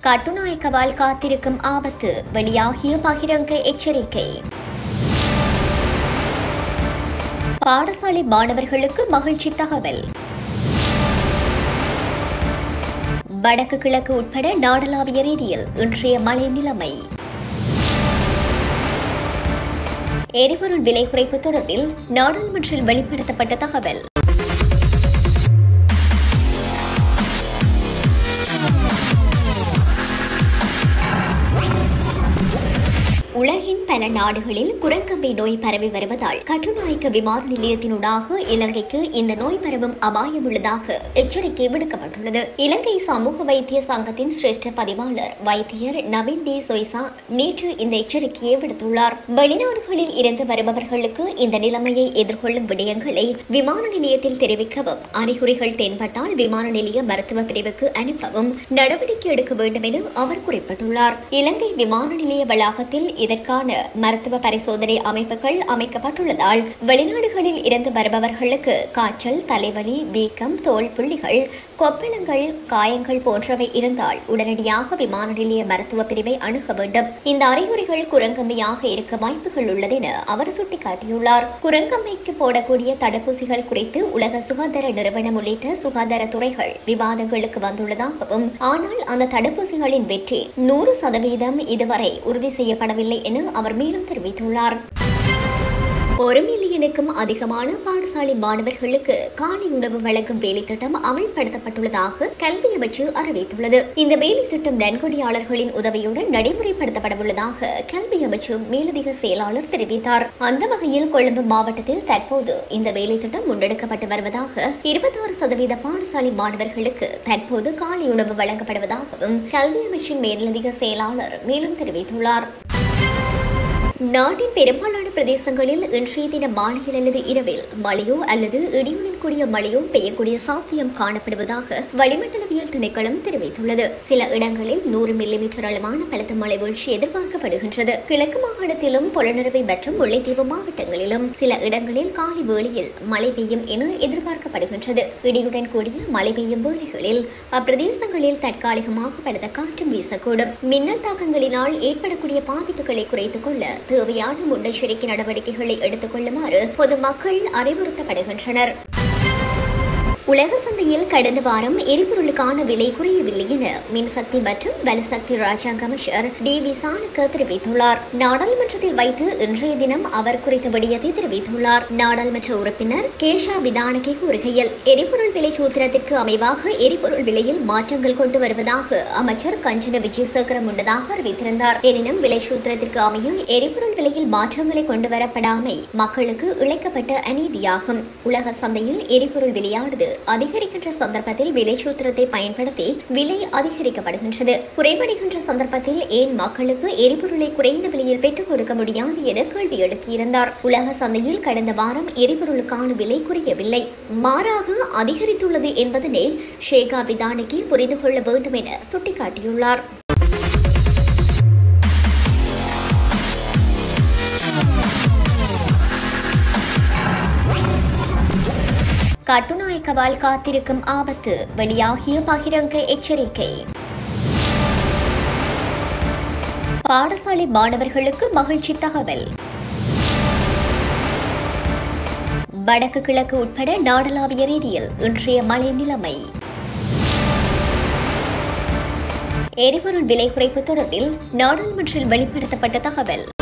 கட்டுநாயக்கவால் காத்திருக்கும் ஆபத்து வெளியாகிய பகிரங்க எச்சரிக்கை பாடசாலை மாணவர்களுக்கு மகிழ்ச்சி தகவல் வடக்கு கிழக்கு உட்பட நாடளாவிய ரீதியில் இன்றைய மழை நிலைமை எரிபொருள் விலை குறைப்பு தொடர்பில் நாடாளுமன்றில் வெளிப்படுத்தப்பட்ட தகவல் உலகின் பல நாடுகளில் குரங்கம்பை நோய் பரவி வருவதால் கட்டுநாயக்க விமான நிலையத்தினூடாக இலங்கைக்கு இந்த நோய் பரவும் அபாயம் உள்ளதாக எச்சரிக்கை விடுக்கப்பட்டுள்ளது இலங்கை சமூக வைத்திய சங்கத்தின் சிரேஷ்ட பதிவாளர் வைத்தியர் நவீன் டி சொய்சா நேற்று இந்த எச்சரிக்கையை விடுத்துள்ளார் வெளிநாடுகளில் இருந்து வருபவர்களுக்கு இந்த நிலைமையை எதிர்கொள்ளும் விடயங்களை விமான நிலையத்தில் தெரிவிக்கவும் அறிகுறிகள் தென்பட்டால் விமான நிலைய மருத்துவ பிரிவுக்கு அனுப்பவும் நடவடிக்கை எடுக்க வேண்டும் என அவர் குறிப்பிட்டுள்ளார் இலங்கை விமான நிலைய வளாகத்தில் இதற்கான மருத்துவ பரிசோதனை அமைப்புகள் அமைக்கப்பட்டுள்ளதால் வெளிநாடுகளில் இருந்து வருபவர்களுக்கு காய்ச்சல் தலைவலி வீக்கம் தோல் புள்ளிகள் கொப்பளங்கள் காயங்கள் போன்றவை இருந்தால் உடனடியாக விமான நிலைய மருத்துவ பிரிவை அணுக வேண்டும் இந்த அறிகுறிகள் குரங்கம்மையாக இருக்க வாய்ப்புகள் உள்ளது என அவர் சுட்டிக்காட்டியுள்ளார் குரங்கம்மைக்கு போடக்கூடிய தடுப்பூசிகள் குறித்து உலக சுகாதார நிறுவனம் உள்ளிட்ட சுகாதார துறைகள் விவாதங்களுக்கு வந்துள்ளதாகவும் ஆனால் அந்த தடுப்பூசிகளின் வெற்றி நூறு சதவீதம் இதுவரை உறுதி செய்யப்படவில்லை என அவர் மேலும் தெரிவித்துள்ளார் ஒரு மில்லியனுக்கும் அதிகமான பாடசாலை மாணவர்களுக்கு காலை உணவு வழங்கும் வேலை திட்டம் அமல்படுத்தப்பட்டுள்ளதாக கல்வி அமைச்சு அறிவித்துள்ளது இந்த வேலை திட்டம் நன்கொடையாளர்களின் உதவியுடன் நடைமுறைப்படுத்தப்படவுள்ளதாக கல்வி அமைச்சு மேலதிக செயலாளர் தெரிவித்தார் அந்த வகையில் கொழும்பு மாவட்டத்தில் தற்போது இந்த வேலை திட்டம் முன்னெடுக்கப்பட்டு வருவதாக இருபத்தாறு சதவீத பாடசாலை மாணவர்களுக்கு தற்போது காலை உணவு வழங்கப்படுவதாகவும் கல்வி அமைச்சின் மேலதிக செயலாளர் மேலும் தெரிவித்துள்ளார் நாட்டின் பெரும்பாலான பிரதேசங்களில் இன்றைய தினம் மாலையில் அல்லது இரவில் மழையோ அல்லது இடியுடன் கூடிய மழையோ பெய்யக்கூடிய சாத்தியம் காணப்படுவதாக வளிமண்டலவியல் திணைக்களம் தெரிவித்துள்ளது சில இடங்களில் நூறு மில்லிமீட்டர் அளவான பலத்த மழை வீழ்ச்சி எதிர்பார்க்கப்படுகின்றது கிழக்கு மாகாணத்திலும் புலனறுவை மற்றும் முல்லைத்தீவு மாவட்டங்களிலும் சில இடங்களில் காலை வேளையில் மழை பெய்யும் என எதிர்பார்க்கப்படுகின்றது இடியுடன் கூடிய மழை பெய்யும் வேளைகளில் அப்பிரதேசங்களில் தற்காலிகமாக பலத்த காற்றும் வீசக்கூடும் மின்னல் தாக்கங்களினால் ஏற்படக்கூடிய பாதிப்புகளை குறைத்துக் கொள்ள தேவையான முன்னெச்சரிக்கை நடவடிக்கைகளை எடுத்துக் கொள்ளுமாறு பொதுமக்கள் அறிவுறுத்தப்படுகின்றனர் உலக சந்தையில் கடந்த வாரம் எரிபொருளுக்கான விலை குறையவில்லை என மின்சக்தி மற்றும் வலுசக்தி ராஜாங்க அமைச்சர் டி வி சாணக்க தெரிவித்துள்ளார் நாடாளுமன்றத்தில் வைத்து இன்றைய தினம் அவர் குறித்த விடயத்தை தெரிவித்துள்ளார் நாடாளுமன்ற உறுப்பினர் கேஷா விதானகே கூறுகையில் எரிபொருள் விலை சூத்திரத்திற்கு அமைவாக எரிபொருள் விலையில் மாற்றங்கள் கொண்டு வருவதாக அமைச்சர் கஞ்சன விஜயசேகர முன்னதாக அறிவித்திருந்தார் எனினும் விலை சூத்திரத்திற்கு அமைய எரிபொருள் விலையில் மாற்றங்களை கொண்டு வரப்படாமை மக்களுக்கு இழைக்கப்பட்ட அநீதியாகும் உலக சந்தையில் எரிபொருள் விலையானது அதிகரிக்கின்ற சந்தர்ப்பத்தில் விலை சூத்திரத்தை பயன்படுத்தி விலை அதிகரிக்கப்படுகின்றது குறைபடுகின்ற சந்தர்ப்பத்தில் ஏன் மக்களுக்கு எரிபொருளை குறைந்த விலையில் பெற்றுக் கொடுக்க முடியாது என கேள்வி எழுப்பியிருந்தார் உலக சந்தையில் கடந்த வாரம் எரிபொருளுக்கான விலை குறையவில்லை மாறாக அதிகரித்துள்ளது என்பதனை ஷேகா விதானிக்கு புரிந்து கொள்ள வேண்டும் என சுட்டிக்காட்டியுள்ளார் கட்டுநாயக்கவால் காத்திருக்கும் ஆபத்து வெளியாகிய பகிரங்க எச்சரிக்கை பாடசாலை மாணவர்களுக்கு மகிழ்ச்சி தகவல் வடக்கு கிழக்கு உட்பட நாடளாவிய ரீதியில் இன்றைய மழை நிலைமை எரிபொருள் விலை குறைப்பு தொடர்பில் நாடாளுமன்றில் வெளிப்படுத்தப்பட்ட தகவல்